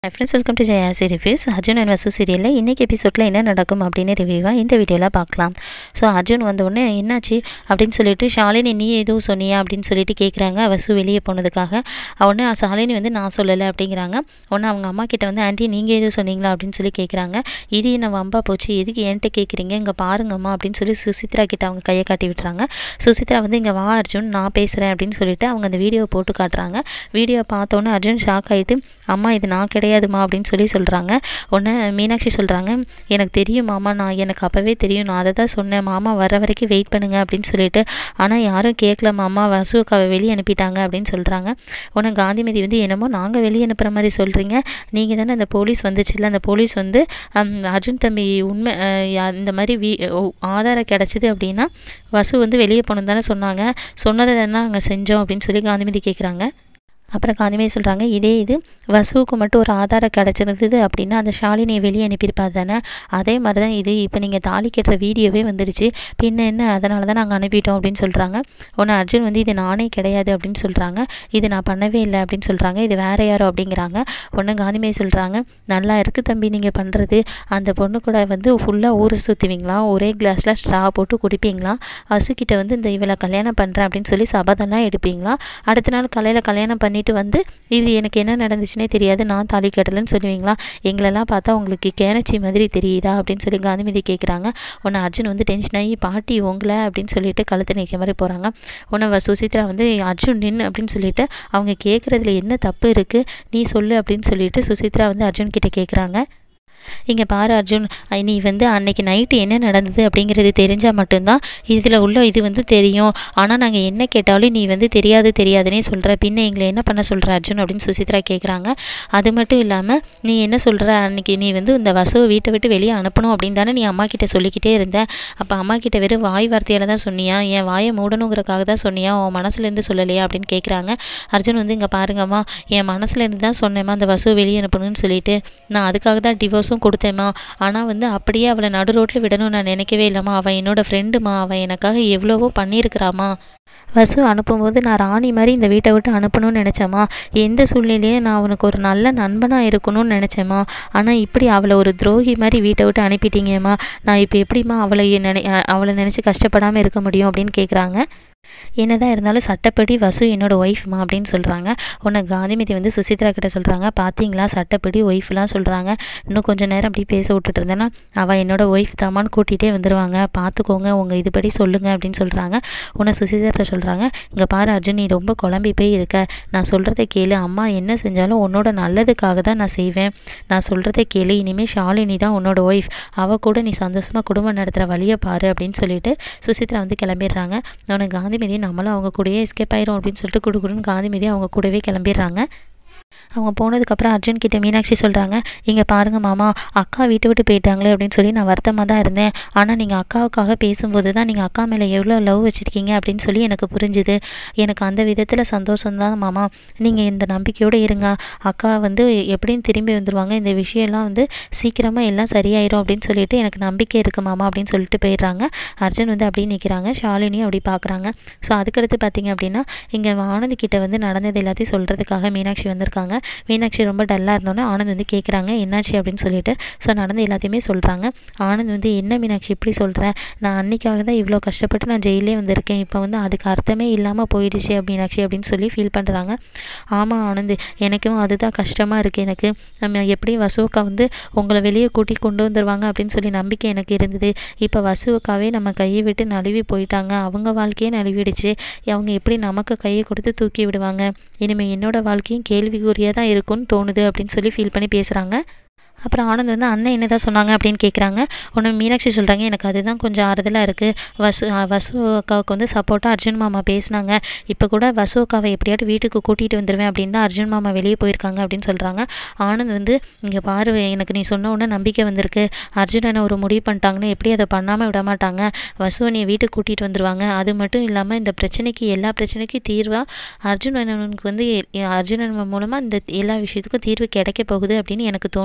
friends welcome to Jayasi reviews Arjun and Vasu சீரியலில் இன்றைக்கி எபிசோடில் என்ன நடக்கும் அப்படின்னு ரிவ்யூவாக இந்த வீடியோவில் பார்க்கலாம் ஸோ அர்ஜுன் வந்த உடனே என்னாச்சு அப்படின்னு சொல்லிட்டு ஷாலினி நீ எதுவும் சொன்னியா அப்படின்னு சொல்லிட்டு கேட்குறாங்க வசு வெளியே போனதுக்காக உடனே ஷாலினி வந்து நான் சொல்லலை அப்படிங்கிறாங்க உடனே அவங்க அம்மா கிட்ட வந்து ஆண்டி நீங்கள் எதுவும் சொன்னீங்களா அப்படின்னு சொல்லி கேட்குறாங்க இது என்ன வம்பா போச்சு எதுக்கு என்கிட்ட கேட்குறீங்க இங்கே பாருங்கம்மா அப்படின்னு சொல்லி சுசித்ரா கிட்ட அவங்க கையை காட்டி விட்டுறாங்க சுசித்ரா வந்து இங்கே வா அர்ஜுன் நான் பேசுகிறேன் அப்படின்னு சொல்லிட்டு அவங்க அந்த வீடியோவை போட்டு காட்டுறாங்க வீடியோ பார்த்தோன்னே அர்ஜுன் ஷாக் ஆகிட்டு அம்மா இது நான் கிடையாதுமா அப்படின்னு சொல்லி சொல்கிறாங்க உடனே மீனாட்சி சொல்கிறாங்க எனக்கு தெரியும் மாமா நான் எனக்கு அப்போவே தெரியும் நான் அதை தான் சொன்னேன் மாமா வர வரைக்கும் வெயிட் பண்ணுங்க அப்படின்னு சொல்லிட்டு ஆனால் யாரும் கேட்கல மாமா வசுக்காவை வெளியே அனுப்பிட்டாங்க அப்படின்னு சொல்கிறாங்க உடனே காந்திமதி வந்து என்னமோ நாங்கள் வெளியே அனுப்புகிற மாதிரி சொல்கிறீங்க நீங்கள் தானே அந்த போலீஸ் வந்துச்சுல்ல அந்த போலீஸ் வந்து ஹம், அர்ஜுன் தம்பி உண்மை அஹ், யா- இந்த மாதிரி வீ ஓ, ஆதாரம் கிடச்சிது அப்படின்னா வசு வந்து வெளியே போகணும் தானே சொன்னாங்க சொன்னதை தானே நாங்கள் செஞ்சோம் அப்படின்னு சொல்லி காந்திமதி கேட்குறாங்க அப்புறம் காந்திமதி சொல்கிறாங்க இதே இது வசுவுக்கு மட்டும் ஒரு ஆதாரம் கிடச்சிருந்தது அப்படின்னா அந்த ஷாலினியை வெளியே அனுப்பியிருப்பா தானே அதே மாதிரி தான் இது இப்போ நீங்கள் தாலி கட்டுற வீடியோவே வந்துடுச்சு பின்ன என்ன அதனால தான் நாங்கள் அனுப்பிட்டோம் அப்படின்னு சொல்கிறாங்க உடனே அர்ஜுன் வந்து இது நானே கிடையாது அப்படின்னு சொல்கிறாங்க இது நான் பண்ணவே இல்லை அப்படின்னு சொல்கிறாங்க இது வேற யாரோ அப்படிங்கிறாங்க உடனே காந்திமதி சொல்கிறாங்க நல்லா இருக்குது தம்பி நீங்கள் பண்ணுறது அந்த பொண்ணு கூட வந்து ஃபுல்லாக ஊரை சுற்றுவீங்களா ஒரே கிளாஸில் ஸ்ட்ரா போட்டு குடிப்பீங்களா வசுக்கிட்ட வந்து இந்த இவளை கல்யாணம் பண்ணுறேன் அப்படின்னு சொல்லி சபதம்லாம் எடுப்பீங்களா அடுத்த நாள் காலையில் கல்யாணம் பண்ணிட்டு வந்து இது எனக்கு என்ன நடந்துச்சுன்னே தெரியாது நான் தாலி கட்டலைன்னு சொல்லுவீங்களா எங்களெல்லாம் பார்த்தா உங்களுக்கு கேனச்சி மாதிரி தெரியுதா அப்படின்னு சொல்லி காந்திமதி கேட்குறாங்க உன்னை அர்ஜுன் வந்து டென்ஷன் ஆகி பாட்டி உங்களை அப்படின்னு சொல்லிட்டு கழுத்து நிற்க மாதிரி போகிறாங்க உன்னை சுசித்ரா வந்து அர்ஜுன் நின்று அப்படின்னு சொல்லிட்டு அவங்க கேட்குறதுல என்ன தப்பு இருக்குது நீ சொல்லு அப்படின்னு சொல்லிட்டு சுசித்ரா வந்து அர்ஜுன் கிட்ட கேட்குறாங்க இங்கே பாரு அர்ஜுன் ஐ, நீ வந்து அன்னைக்கு நைட்டு என்ன நடந்தது அப்படிங்கிறது தெரிஞ்சால் மட்டும்தான் இதில் உள்ள இது வந்து தெரியும் ஆனால் நாங்கள் என்ன கேட்டாலும் நீ வந்து தெரியாது தெரியாதுன்னே சொல்கிற பின்ன எங்களை என்ன பண்ண சொல்கிற அர்ஜுன் அப்படின்னு சுசித்ரா கேட்குறாங்க அது மட்டும் இல்லாமல் நீ என்ன சொல்கிற அன்னைக்கு நீ வந்து இந்த வசுவை வீட்டை விட்டு வெளியே அனுப்பணும் அப்படின்னு தானே நீ அம்மா கிட்ட சொல்லிக்கிட்டே இருந்த அப்போ அம்மா கிட்ட வெறும் வாய் வார்த்தையால் தான் சொன்னியா என் வாயை மூடணுங்கிறக்காக தான் சொன்னியா உன் மனசுலேருந்து சொல்லலையா அப்படின்னு கேட்குறாங்க அர்ஜுன் வந்து இங்கே பாருங்கம்மா என் மனசுலேருந்து தான் சொன்னேம்மா அந்த வசுவை வெளியே அனுப்பணும்னு சொல்லிட்டு நான் அதுக்காக தான் டிவோர்ஸும் கொடுத்தேம்மா ஆனால் வந்து அப்படியே அவளை நடு ரோட்டில் விடணும்னு நான் நினைக்கவே இல்லைம்மா அவள் என்னோட ஃப்ரெண்டுமா அவள் எனக்காக எவ்வளவோ பண்ணியிருக்கிறாம்மா வசு அனுப்பும்போது நான் ராணி மாதிரி இந்த வீட்டை விட்டு அனுப்பணும்னு நினச்சேம்மா எந்த சூழ்நிலையும் நான் அவனுக்கு ஒரு நல்ல நண்பனாக இருக்கணும்னு நினச்சேம்மா ஆனால் இப்படி அவளை ஒரு துரோகி மாதிரி வீட்டை விட்டு அனுப்பிட்டீங்கம்மா நான் இப்போ எப்படிம்மா அவளை நினை அவளை நினச்சி கஷ்டப்படாமல் இருக்க முடியும் அப்படின்னு கேட்குறாங்க என்னதான் இருந்தாலும் சட்டப்படி வசு என்னோட ஒய்ஃப்மா அப்படின்னு சொல்கிறாங்க உன்னை காந்திமதி வந்து சுசித்ரா கிட்ட சொல்கிறாங்க பார்த்தீங்களா சட்டப்படி ஒய்ஃப்லாம் சொல்கிறாங்க இன்னும் கொஞ்சம் நேரம் அப்படி பேச விட்டுட்டு இருந்தேன்னா அவள் என்னோட ஒய்ஃப் தாமான்னு கூட்டிகிட்டே வந்துடுவாங்க பார்த்துக்கோங்க உங்கள் இதுபடி சொல்லுங்கள் அப்படின்னு சொல்கிறாங்க உன்னை சுசித்ரா சொல்கிறாங்க இங்கே பாரு அர்ஜுன் நீ ரொம்ப குழம்பி போய் இருக்க நான் சொல்கிறத கேளு அம்மா என்ன செஞ்சாலும் உன்னோட நல்லதுக்காக தான் நான் செய்வேன் நான் சொல்கிறத கேளு இனிமேல் ஷாலினி தான் உன்னோட ஒய்ஃப் அவள் கூட நீ சந்தோஷமாக குடும்பம் நடத்துகிற வழியை பாரு அப்படின்னு சொல்லிட்டு சுசித்ரா வந்து கிளம்பிடுறாங்க உனக்கு காந்திமதி நம்மளும் அவங்க கூடயே எஸ்கேப் ஆயிரும் அப்படின்னு சொல்லிட்டு குடுக்குடுன்னு காந்திமதி அவங்க கூடவே கிளம்பிடுறாங்க அவங்க போனதுக்கப்புறம் அர்ஜுன் கிட்ட மீனாட்சி சொல்கிறாங்க இங்கே பாருங்க மாமா அக்கா வீட்டை விட்டு போயிட்டாங்களே அப்படின்னு சொல்லி நான் வருத்தமாக தான் இருந்தேன் ஆனால் நீங்கள் அக்காவுக்காக பேசும்போது தான் நீங்கள் அக்கா மேலே எவ்வளோ லவ் வச்சுருக்கீங்க அப்படின்னு சொல்லி எனக்கு புரிஞ்சுது எனக்கு அந்த விதத்தில் சந்தோஷம்தான் மாமா நீங்கள் இந்த நம்பிக்கையோடு இருங்க அக்கா வந்து எப்படியும் திரும்பி வந்துடுவாங்க இந்த விஷயம்லாம் வந்து சீக்கிரமாக எல்லாம் சரியாயிரும் அப்படின்னு சொல்லிட்டு எனக்கு நம்பிக்கை இருக்கு மாமா அப்படின்னு சொல்லிட்டு போயிடுறாங்க அர்ஜுன் வந்து அப்படியே நிற்கிறாங்க ஷாலினி அப்படி பார்க்குறாங்க ஸோ அதுக்கடுத்து பார்த்தீங்க அப்படின்னா இங்கே ஆனந்த் கிட்ட வந்து நடந்தது எல்லாத்தையும் சொல்கிறதுக்காக மீனாட்சி வந்திருக்காங்க மீனாட்சி ரொம்ப டல்லாக இருந்தோன்னே ஆனந்த் வந்து கேட்குறாங்க என்னாச்சு அப்படின்னு சொல்லிட்டு ஸோ நடந்த எல்லாத்தையுமே சொல்கிறாங்க ஆனந்த் வந்து என்ன மீனாட்சி இப்படி சொல்கிற நான் அன்னைக்காக தான் இவ்வளோ கஷ்டப்பட்டு நான் ஜெயிலே வந்திருக்கேன் இப்போ வந்து அதுக்கு அர்த்தமே இல்லாமல் போயிடுச்சு மீனாட்சி அப்படின்னு சொல்லி ஃபீல் பண்ணுறாங்க ஆமாம் ஆனந்த் எனக்கும் அதுதான் கஷ்டமாக இருக்குது எனக்கு நம்ம எப்படி வசுவுக்கா வந்து உங்களை வெளியே கூட்டி கொண்டு வந்துடுவாங்க அப்படின்னு சொல்லி நம்பிக்கை எனக்கு இருந்தது இப்போ வசுவுக்காவே நம்ம கையை விட்டு நழுவி போயிட்டாங்க அவங்க வாழ்க்கையே நழுவிடுச்சு அவங்க எப்படி நமக்கு கையை கொடுத்து தூக்கி விடுவாங்க இனிமேல் என்னோட வாழ்க்கையும் கேள்விக்குறியாக தான் இருக்கும்னு தோணுது அப்படின்னு சொல்லி ஃபீல் பண்ணி பேசுகிறாங்க அப்புறம் ஆனந்த் வந்து அண்ணன் என்னதான் சொன்னாங்க அப்படின்னு கேட்குறாங்க ஒன்று மீனாட்சி சொல்கிறாங்க எனக்கு அதுதான் கொஞ்சம் ஆறுதலாக இருக்குது வசு அஹ் வசு அக்காவுக்கு வந்து சப்போர்ட்டாக அர்ஜுன் மாமா பேசினாங்க இப்போ கூட வசு அக்காவை எப்படியாட்டும் வீட்டுக்கு கூட்டிகிட்டு வந்துடுவேன் அப்படின்னு தான் அர்ஜுன் மாமா வெளியே போயிருக்காங்க அப்படின்னு சொல்கிறாங்க ஆனந்த் வந்து இங்கே பாரு எனக்கு நீ சொன்ன உடனே நம்பிக்கை வந்திருக்கு அர்ஜுன் என்ன ஒரு முடிவு பண்ணிட்டாங்கன்னு எப்படி அதை பண்ணாமல் விட மாட்டாங்க வசுவை நீ வீட்டுக்கு கூட்டிகிட்டு வந்துடுவாங்க அது மட்டும் இல்லாமல் இந்த பிரச்சனைக்கு எல்லா பிரச்சனைக்கும் தீர்வாக அர்ஜுன் அண்ணனுக்கு வந்து எ- அர்ஜுன் அண்ணன் மூலமாக இந்த எல்லா விஷயத்துக்கும் தீர்வு கிடைக்க போகுது அப்படின்னு எனக்கு தோணுது அப்படின்னு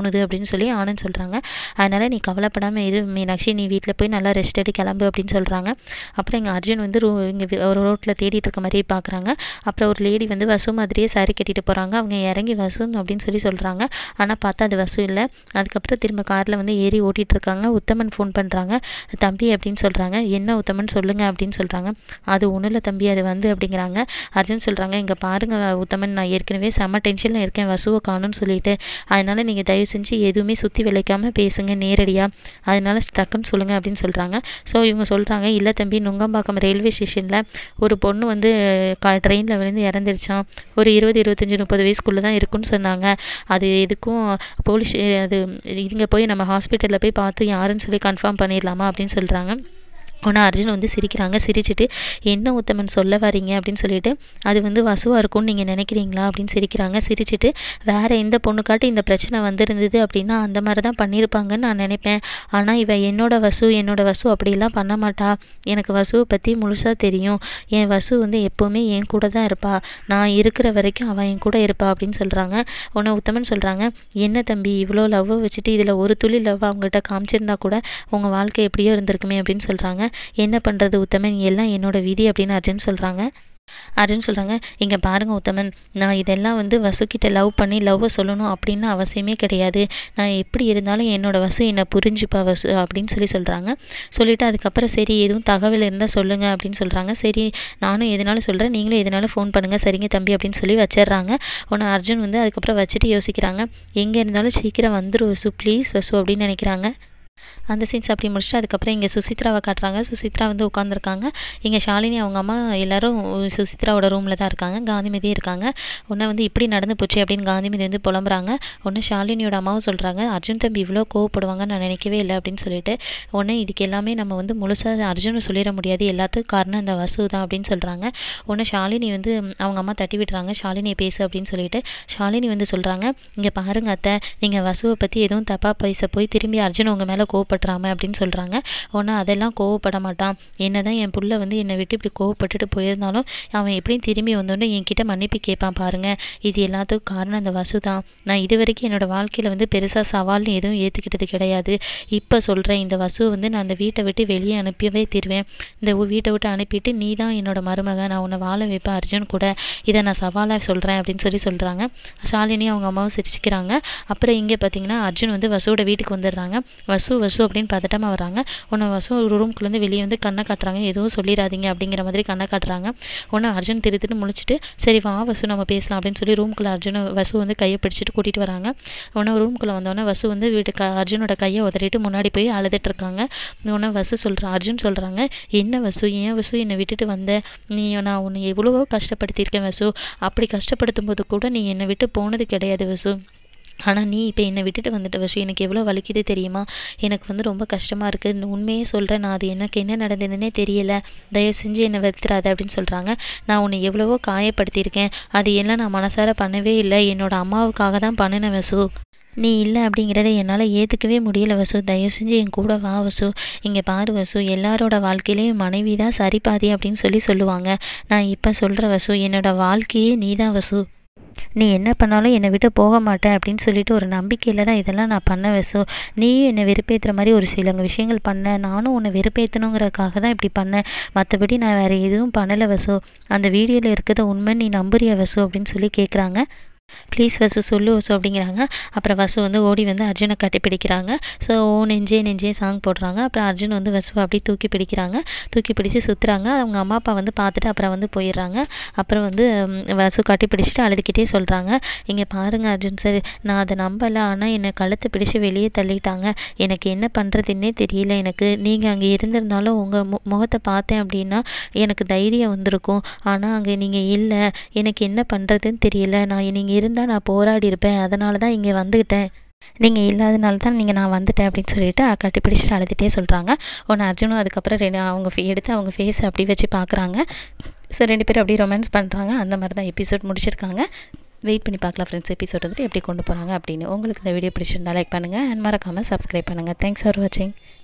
அப்படின்னு சொல்லி ஆனந்த் சொல்கிறாங்க அதனால் நீ கவலைப்படாமல் இரு மீனாட்சி நீ வீட்டில் போய் நல்லா ரெஸ்ட் எடு கிளம்பு அப்படின்னு சொல்கிறாங்க அப்புறம் எங்கள் அர்ஜுன் வந்து ரூ இங்கே ஒரு ரோட்டில் தேடிட்டு இருக்க மாதிரி பார்க்குறாங்க அப்புறம் ஒரு லேடி வந்து வசு மாதிரியே சாரி கட்டிட்டு போகிறாங்க அவங்க இறங்கி வசு அப்படின்னு சொல்லி சொல்கிறாங்க ஆனால் பார்த்தா அது வசு இல்லை அதுக்கப்புறம் திரும்ப காரில் வந்து ஏறி ஓட்டிகிட்டு இருக்காங்க உத்தமன் ஃபோன் பண்ணுறாங்க தம்பி அப்படின்னு சொல்கிறாங்க என்ன உத்தமன் சொல்லுங்கள் அப்படின்னு சொல்கிறாங்க அது ஒன்றும் இல்லை தம்பி அது வந்து அப்படிங்கிறாங்க அர்ஜுன் சொல்கிறாங்க இங்கே பாருங்கள் உத்தமன் நான் ஏற்கனவே செம்ம டென்ஷனில் இருக்கேன் வசுவை காணும்னு சொல்லிட்டு அதனால் நீங்கள் தயவு செஞ்சு எதுவுமே சுற்றி விளைக்காமல் பேசுங்க நேரடியாக அதனால டக்குன்னு சொல்லுங்கள் அப்படின்னு சொல்கிறாங்க ஸோ இவங்க சொல்கிறாங்க இல்லை தம்பி நுங்கம்பாக்கம் ரயில்வே ஸ்டேஷனில் ஒரு பொண்ணு வந்து கா ட்ரெயினில் விழுந்து இறந்துருச்சான் ஒரு இருபது இருபத்தஞ்சி முப்பது வயசுக்குள்ளே தான் இருக்குன்னு சொன்னாங்க அது எதுக்கும் போலீஸ் அது இங்கே போய் நம்ம ஹாஸ்பிட்டலில் போய் பார்த்து யாருன்னு சொல்லி கன்ஃபார்ம் பண்ணிடலாமா அப்படின்னு சொல்கிறாங்க ஆனால் அர்ஜுன் வந்து சிரிக்கிறாங்க சிரிச்சிட்டு என்ன உத்தமன் சொல்ல வரீங்க அப்படின்னு சொல்லிட்டு அது வந்து வசுவாக இருக்கும்னு நீங்கள் நினைக்கிறீங்களா அப்படின்னு சிரிக்கிறாங்க சிரிச்சிட்டு வேறு எந்த பொண்ணுக்காட்டி இந்த பிரச்சனை வந்திருந்தது அப்படின்னா அந்த மாதிரி தான் பண்ணியிருப்பாங்கன்னு நான் நினைப்பேன் ஆனால் இவ என்னோட வசு என்னோட வசு அப்படிலாம் பண்ண மாட்டா எனக்கு வசுவை பற்றி முழுசாக தெரியும் என் வசு வந்து எப்போவுமே என் கூட தான் இருப்பா நான் இருக்கிற வரைக்கும் அவள் என் கூட இருப்பா அப்படின்னு சொல்கிறாங்க உன்னை உத்தமன் சொல்கிறாங்க என்ன தம்பி இவ்வளோ லவ்வை வச்சுட்டு இதில் ஒரு துளி லவ் அவங்கள்ட்ட காமிச்சிருந்தா கூட உங்கள் வாழ்க்கை எப்படியோ இருந்திருக்குமே அப்படின்னு சொல்கிறாங்க என்ன பண்ணுறது உத்தமன் எல்லாம் என்னோட விதி அப்படின்னு அர்ஜுன் சொல்கிறாங்க அர்ஜுன் சொல்கிறாங்க இங்கே பாருங்கள் உத்தமன் நான் இதெல்லாம் வந்து வசுக்கிட்ட லவ் பண்ணி லவ்வை சொல்லணும் அப்படின்னு அவசியமே கிடையாது நான் எப்படி இருந்தாலும் என்னோட வசு என்னை புரிஞ்சுப்பா வசு அப்படின்னு சொல்லி சொல்கிறாங்க சொல்லிவிட்டு அதுக்கப்புறம் சரி எதுவும் தகவல் இருந்தால் சொல்லுங்கள் அப்படின்னு சொல்கிறாங்க சரி நானும் எதனாலும் சொல்கிறேன் நீங்களும் எதனாலும் ஃபோன் பண்ணுங்கள் சரிங்க தம்பி அப்படின்னு சொல்லி வச்சிடுறாங்க உன்னை அர்ஜுன் வந்து அதுக்கப்புறம் வச்சுட்டு யோசிக்கிறாங்க எங்கே இருந்தாலும் சீக்கிரம் வந்துடும் வசு ப்ளீஸ் வசு அப்படின்னு நினைக்கிறாங்க அந்த சீன்ஸ் அப்படி முடிச்சுட்டு அதுக்கப்புறம் இங்கே சுசித்ராவை காட்டுறாங்க சுசித்ரா வந்து உட்காந்துருக்காங்க இங்கே ஷாலினி அவங்க அம்மா எல்லாரும் சுசித்ராவோட ரூமில் தான் இருக்காங்க காந்திமதி இருக்காங்க உன்னை வந்து இப்படி நடந்து போச்சு அப்படின்னு காந்திமதி வந்து புலம்புறாங்க ஒன்று ஷாலினியோட அம்மாவும் சொல்கிறாங்க அர்ஜுன் தம்பி இவ்வளோ கோவப்படுவாங்கன்னு நான் நினைக்கவே இல்லை அப்படின்னு சொல்லிட்டு ஒன்று இதுக்கு எல்லாமே நம்ம வந்து முழுசாக அர்ஜுனை சொல்லிட முடியாது எல்லாத்துக்கும் காரணம் அந்த வசு தான் அப்படின்னு சொல்கிறாங்க ஒன்று ஷாலினி வந்து அவங்க அம்மா தட்டி விடுறாங்க ஷாலினியை பேசு அப்படின்னு சொல்லிட்டு ஷாலினி வந்து சொல்கிறாங்க இங்கே பாருங்க அத்தை நீங்கள் வசுவை பற்றி எதுவும் தப்பாக பேச போய் திரும்பி அர்ஜுன் உங்கள் மேலே கோவப்படுறாம அப்படின்னு சொல்கிறாங்க ஒன்று அதெல்லாம் கோவப்பட மாட்டான் என்ன தான் என் புள்ள வந்து என்னை விட்டு இப்படி கோவப்பட்டுட்டு போயிருந்தாலும் அவன் எப்படியும் திரும்பி வந்தோடனே என்கிட்ட மன்னிப்பு கேட்பான் பாருங்கள் இது எல்லாத்துக்கும் காரணம் அந்த வசு தான் நான் இது வரைக்கும் என்னோடய வாழ்க்கையில் வந்து பெருசாக சவால்னு எதுவும் ஏற்றுக்கிட்டது கிடையாது இப்போ சொல்கிறேன் இந்த வசுவை வந்து நான் அந்த வீட்டை விட்டு வெளியே அனுப்பவே தருவேன் இந்த வீட்டை விட்டு அனுப்பிட்டு நீ தான் என்னோட மருமக நான் உன்னை வாழ வைப்பேன் அர்ஜுன் கூட இதை நான் சவாலாக சொல்கிறேன் அப்படின்னு சொல்லி சொல்கிறாங்க ஷாலினி அவங்க அம்மாவும் சிரிச்சுக்கிறாங்க அப்புறம் இங்கே பார்த்தீங்கன்னா அர்ஜுன் வந்து வசுவோட வீட்டுக்கு வந்துடுறாங்க வசு வசு அப்படின்னு பதட்டமாக வராங்க உன்னை வசு ஒரு ரூம்குள்ளேருந்து வெளியே வந்து கண்ணை காட்டுறாங்க எதுவும் சொல்லிடாதீங்க அப்படிங்கிற மாதிரி கண்ணை காட்டுறாங்க உன்னை அர்ஜுன் திருத்துட்டு முழிச்சிட்டு சரி வா வசு நம்ம பேசலாம் அப்படின்னு சொல்லி ரூம்குள்ளே அர்ஜுன் வசு வந்து கையை பிடிச்சிட்டு கூட்டிகிட்டு வராங்க உடனே ரூம்குள்ளே வந்தோடனே வசு வந்து வீட்டு க அர்ஜுனோட கையை உதறிட்டு முன்னாடி போய் அழுதுட்டு இருக்காங்க உடனே வசு சொல்கிறான் அர்ஜுன் சொல்கிறாங்க என்ன வசு ஏன் வசு என்னை விட்டுட்டு வந்த நீ நான் உன்னை எவ்வளவோ கஷ்டப்படுத்தியிருக்கேன் வசு அப்படி கஷ்டப்படுத்தும் போது கூட நீ என்னை விட்டு போனது கிடையாது வசு ஆனால் நீ இப்போ என்னை விட்டுட்டு வந்துட்ட விஷயம் எனக்கு எவ்வளோ வலிக்குது தெரியுமா எனக்கு வந்து ரொம்ப கஷ்டமாக இருக்குது உண்மையே சொல்கிறேன் நான் அது எனக்கு என்ன நடந்ததுன்னே தெரியல தயவு செஞ்சு என்னை வருத்துறாத அப்படின்னு சொல்கிறாங்க நான் உன்னை எவ்வளவோ காயப்படுத்தியிருக்கேன் அது எல்லாம் நான் மனசார பண்ணவே இல்லை என்னோட அம்மாவுக்காக தான் பண்ணினேன் வசு நீ இல்லை அப்படிங்கிறத என்னால் ஏற்றுக்கவே முடியல வசு தயவு செஞ்சு என் கூட வா வசு இங்கே பாரு வசு எல்லாரோட வாழ்க்கையிலையும் மனைவி தான் சரிபாதி அப்படின்னு சொல்லி சொல்லுவாங்க நான் இப்போ சொல்கிற வசு என்னோட வாழ்க்கையே நீ தான் வசு நீ என்ன பண்ணாலும் என்னை விட்டு போக மாட்டேன் அப்படின்னு சொல்லிட்டு ஒரு நம்பிக்கையில் தான் இதெல்லாம் நான் பண்ண வசு நீயும் என்னை வெறுப்பேற்றுற மாதிரி ஒரு சில விஷயங்கள் பண்ண நானும் உன்னை வெறுப்பேற்றணுங்கிறதுக்காக தான் இப்படி பண்ணேன் மற்றபடி நான் வேறு எதுவும் பண்ணலை வசு அந்த வீடியோவில் இருக்கிறத உண்மை நீ நம்புறிய வசு அப்படின்னு சொல்லி கேட்குறாங்க ப்ளீஸ் வசு சொல்லு வசு அப்படிங்கிறாங்க அப்புறம் வசு வந்து ஓடி வந்து அர்ஜுனை கட்டி பிடிக்கிறாங்க ஸோ ஓ நெஞ்சே நெஞ்சே சாங் போடுறாங்க அப்புறம் அர்ஜுன் வந்து வசுவை அப்படியே தூக்கி பிடிக்கிறாங்க தூக்கி பிடிச்சி சுற்றுறாங்க அவங்க அம்மா அப்பா வந்து பார்த்துட்டு அப்புறம் வந்து போயிடுறாங்க அப்புறம் வந்து ம், வசு கட்டி பிடிச்சிட்டு அழுதுகிட்டே சொல்கிறாங்க இங்கே பாருங்க அர்ஜுன் சார் நான் அதை நம்பலை ஆனால் என்னை கழுத்தை பிடிச்சி வெளியே தள்ளிட்டாங்க எனக்கு என்ன பண்ணுறதுன்னே தெரியல எனக்கு நீங்கள் அங்கே இருந்திருந்தாலும் உங்கள் மு முகத்தை பார்த்தேன் அப்படின்னா எனக்கு தைரியம் வந்திருக்கும் ஆனால் அங்கே நீங்கள் இல்லை எனக்கு என்ன பண்ணுறதுன்னு தெரியல நான் நீங்கள் இருந்தால் நான் போராடி இருப்பேன் அதனால தான் இங்கே வந்துக்கிட்டேன் நீங்கள் இல்லாதனால தான் நீங்கள் நான் வந்துட்டேன் அப்படின்னு சொல்லிட்டு கட்டி பிடிச்சிட்டு அழுதுகிட்டே சொல்கிறாங்க ஒன்று அர்ஜுனும் அதுக்கப்புறம் ரெண்டு அவங்க fe- எடுத்து அவங்க ஃபேஸ் அப்படி வச்சு பார்க்குறாங்க ஸோ ரெண்டு பேரும் அப்படியே ரொமான்ஸ் பண்ணுறாங்க அந்த மாதிரி தான் எபிசோட் முடிச்சிருக்காங்க வெயிட் பண்ணி பார்க்கலாம் ஃப்ரெண்ட்ஸ் எபிசோட் வந்துட்டு எப்படி கொண்டு போகிறாங்க அப்படின்னு உங்களுக்கு இந்த வீடியோ பிடிச்சிருந்தா லைக் பண்ணுங்கள் அண்ட் மறக்காமல் சப்ஸ்கிரைப் பண்ணுங்கள் தேங்க்ஸ் ஃபார் வாட்சிங்